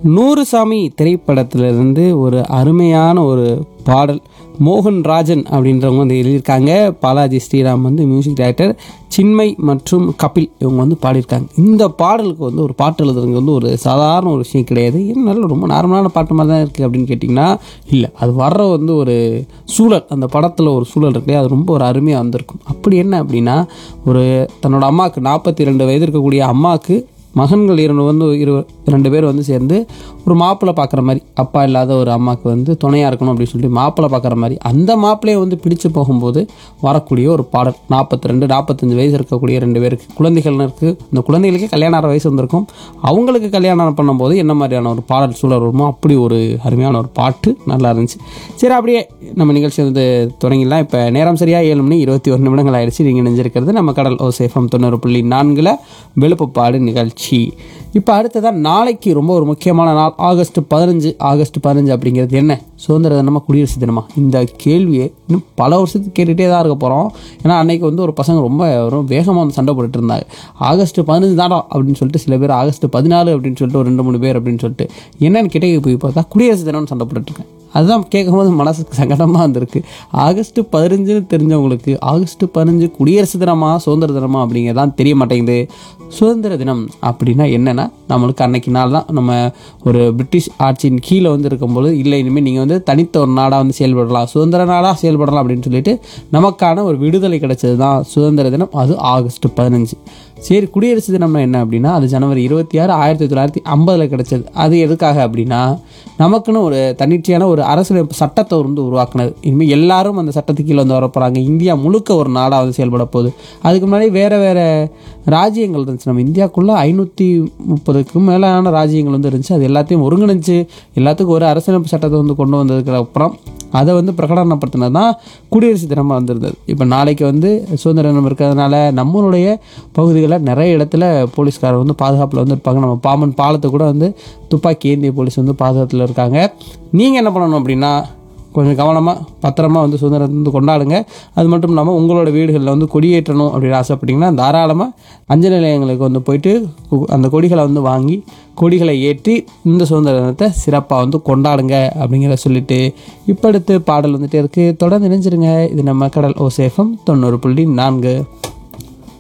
நூறு சாமி திரைப்படத்திலிருந்து ஒரு அருமையான ஒரு பாடல் மோகன் ராஜன் அப்படின்றவங்க வந்து எழுதியிருக்காங்க பாலாஜி ஸ்ரீராம் வந்து மியூசிக் டைரக்டர் சின்மை மற்றும் கபில் இவங்க வந்து பாடியிருக்காங்க இந்த பாடலுக்கு வந்து ஒரு பாட்டு எழுதுறது வந்து ஒரு சாதாரண ஒரு விஷயம் கிடையாது இது நல்ல ரொம்ப நார்மலான பாட்டு மாதிரி தான் இருக்குது அப்படின்னு கேட்டிங்கன்னா இல்லை அது வர்ற வந்து ஒரு சூழல் அந்த படத்தில் ஒரு சூழல் இருக்கு அது ரொம்ப ஒரு அருமையாக வந்திருக்கும் அப்படி என்ன அப்படின்னா ஒரு தன்னோட அம்மாவுக்கு நாற்பத்தி ரெண்டு வயது இருக்கக்கூடிய அம்மாவுக்கு மகன்கள் இரண்டு வந்து இரு ரெண்டு பேர் வந்து சேர்ந்து ஒரு மாப்பிள்ளை பார்க்குற மாதிரி அப்பா இல்லாத ஒரு அம்மாவுக்கு வந்து துணையாக இருக்கணும் அப்படின்னு சொல்லிட்டு மாப்பிள்ளை பார்க்குற மாதிரி அந்த மாப்பிள்ளையை வந்து பிடிச்சு போகும்போது வரக்கூடிய ஒரு பாடல் நாற்பத்தி ரெண்டு நாற்பத்தஞ்சு வயசு இருக்கக்கூடிய ரெண்டு பேருக்கு குழந்தைகள்னு இருக்குது இந்த குழந்தைகளுக்கே கல்யாணம் ஆகிற வயசு வந்திருக்கும் அவங்களுக்கு கல்யாணம் பண்ணும்போது என்ன மாதிரியான ஒரு பாடல் சூழல் வருமோ அப்படி ஒரு அருமையான ஒரு பாட்டு நல்லா இருந்துச்சு சரி அப்படியே நம்ம நிகழ்ச்சி வந்து தொடங்கிடலாம் இப்போ நேரம் சரியாக ஏழு மணி இருபத்தி ஒரு நிமிடங்கள் ஆயிடுச்சு நீங்கள் நினைஞ்சிருக்கிறது நம்ம கடல் ஓ சேஃபம் தொண்ணூறு புள்ளி நான்கில் வெளுப்புப்பாடு நிகழ்ச்சி இப்போ அடுத்ததான் நாளைக்கு ரொம்ப ஒரு முக்கியமான நாள் ஆகஸ்ட் பதினஞ்சு ஆகஸ்ட் பதினஞ்சு அப்படிங்கிறது என்ன சுதந்திர தினமா குடியரசு தினமா இந்த கேள்வியை இன்னும் பல வருஷத்துக்கு கேட்டுகிட்டே தான் இருக்க போகிறோம் ஏன்னா அன்னைக்கு வந்து ஒரு பசங்க ரொம்ப ரொம்ப வேகமாக வந்து சண்டை போட்டுட்டு இருந்தாங்க ஆகஸ்ட் பதினஞ்சு தாடா அப்படின்னு சொல்லிட்டு சில பேர் ஆகஸ்ட் பதினாலு அப்படின்னு சொல்லிட்டு ஒரு ரெண்டு மூணு பேர் அப்படின்னு சொல்லிட்டு என்னன்னு கிட்டே போய் பார்த்தா குடியரசு தினம்னு சண்டை போட்டுட்ருக்கேன் அதுதான் கேட்கும்போது மனசுக்கு சங்கடமாக வந்திருக்கு ஆகஸ்ட் பதினஞ்சுன்னு தெரிஞ்சவங்களுக்கு ஆகஸ்ட் பதினஞ்சு குடியரசு தினமா சுதந்திர தினமா அப்படிங்கிறதான் தெரிய மாட்டேங்குது சுதந்திர தினம் அப்படின்னா என்னென்னா நம்மளுக்கு அன்னைக்கு நாள் தான் நம்ம ஒரு பிரிட்டிஷ் ஆட்சியின் கீழே வந்து இருக்கும்போது இல்லை இனிமேல் நீங்கள் வந்து தனித்த ஒரு நாடாக வந்து செயல்படலாம் சுதந்திர நாடாக செயல்படலாம் அப்படின்னு சொல்லிட்டு நமக்கான ஒரு விடுதலை கிடைச்சது தான் சுதந்திர தினம் அது ஆகஸ்ட் பதினஞ்சு சரி குடியரசு தினம்னா என்ன அப்படின்னா அது ஜனவரி இருபத்தி ஆறு ஆயிரத்தி தொள்ளாயிரத்தி ஐம்பதில் கிடைச்சது அது எதுக்காக அப்படின்னா நமக்குன்னு ஒரு தன்னிச்சையான ஒரு அரசியலமைப்பு சட்டத்தை வந்து உருவாக்குனது இனிமேல் எல்லாரும் அந்த சட்டத்துக்கு கீழே வந்து வரப்போகிறாங்க இந்தியா முழுக்க ஒரு நாடாக வந்து செயல்பட போகுது அதுக்கு முன்னாடி வேறு வேறு ராஜ்யங்கள் இருந்துச்சு நம்ம இந்தியாவுக்குள்ளே ஐநூற்றி முப்பதுக்கும் மேலான ராஜ்யங்கள் வந்து இருந்துச்சு அது எல்லாத்தையும் ஒருங்கிணைச்சு எல்லாத்துக்கும் ஒரு அரசியலமைப்பு சட்டத்தை வந்து கொண்டு வந்ததுக்கு அப்புறம் அதை வந்து பிரகடனப்படுத்தினது தான் குடியரசு தினமாக வந்திருந்தது இப்போ நாளைக்கு வந்து சுதந்திர தினம் இருக்கிறதுனால நம்மளுடைய பகுதிகளில் நிறைய இடத்துல போலீஸ்காரர் வந்து பாதுகாப்பில் வந்து இருப்பாங்க நம்ம பாம்பன் பாலத்தை கூட வந்து துப்பாக்கி ஏந்திய போலீஸ் வந்து பாதுகாப்பில் இருக்காங்க நீங்கள் என்ன பண்ணணும் அப்படின்னா கொஞ்சம் கவனமாக பத்திரமா வந்து சுதந்திரத்தை வந்து கொண்டாடுங்க அது மட்டும் இல்லாமல் உங்களோட வீடுகளில் வந்து கொடியேற்றணும் அப்படின்னு ஆசைப்பட்டீங்கன்னா தாராளமாக அஞ்சல் நிலையங்களுக்கு வந்து போயிட்டு கு- அந்த கொடிகளை வந்து வாங்கி கொடிகளை ஏற்றி இந்த சுதந்திர தினத்தை சிறப்பாக வந்து கொண்டாடுங்க அப்படிங்கிறத சொல்லிட்டு இப்போ அடுத்து பாடல் வந்துட்டே இருக்குது தொடர்ந்து இணைஞ்சிருங்க இது நம்ம கடல் ஓசேஃபம் தொண்ணூறு புள்ளி நான்கு